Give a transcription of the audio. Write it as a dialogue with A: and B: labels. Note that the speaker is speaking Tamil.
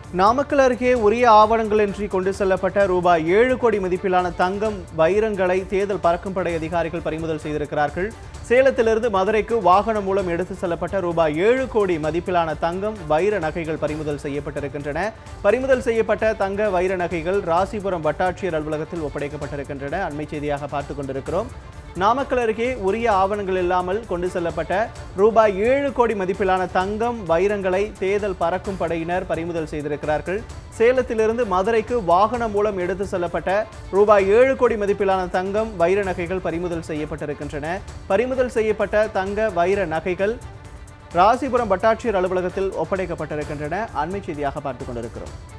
A: நாமக்கல் அருகே உரிய ஆவணங்களின்றி கொண்டு செல்லப்பட்ட ரூபாய் ஏழு கோடி மதிப்பிலான தங்கம் வைரங்களை தேர்தல் பறக்கும் படை அதிகாரிகள் பறிமுதல் செய்திருக்கிறார்கள் சேலத்திலிருந்து மதுரைக்கு வாகனம் மூலம் எடுத்து செல்லப்பட்ட ரூபாய் ஏழு கோடி மதிப்பிலான தங்கம் வைர நகைகள் பறிமுதல் செய்யப்பட்டிருக்கின்றன பறிமுதல் செய்யப்பட்ட தங்க வைர நகைகள் ராசிபுரம் வட்டாட்சியர் அலுவலகத்தில் ஒப்படைக்கப்பட்டிருக்கின்றன அண்மை செய்தியாக பார்த்துக் கொண்டிருக்கிறோம் நாமக்கல் அருகே உரிய ஆவணங்கள் இல்லாமல் கொண்டு செல்லப்பட்ட ரூபாய் ஏழு கோடி மதிப்பிலான தங்கம் வைரங்களை தேர்தல் பறக்கும் படையினர் பறிமுதல் செய்திருக்கிறார்கள் சேலத்திலிருந்து மதுரைக்கு வாகனம் மூலம் எடுத்து செல்லப்பட்ட ரூபாய் ஏழு கோடி மதிப்பிலான தங்கம் வைர நகைகள் பறிமுதல் செய்யப்பட்டிருக்கின்றன பறிமுதல் செய்யப்பட்ட தங்க வைர நகைகள் ராசிபுரம் வட்டாட்சியர் அலுவலகத்தில் ஒப்படைக்கப்பட்டிருக்கின்றன அண்மை செய்தியாக பார்த்துக் கொண்டிருக்கிறோம்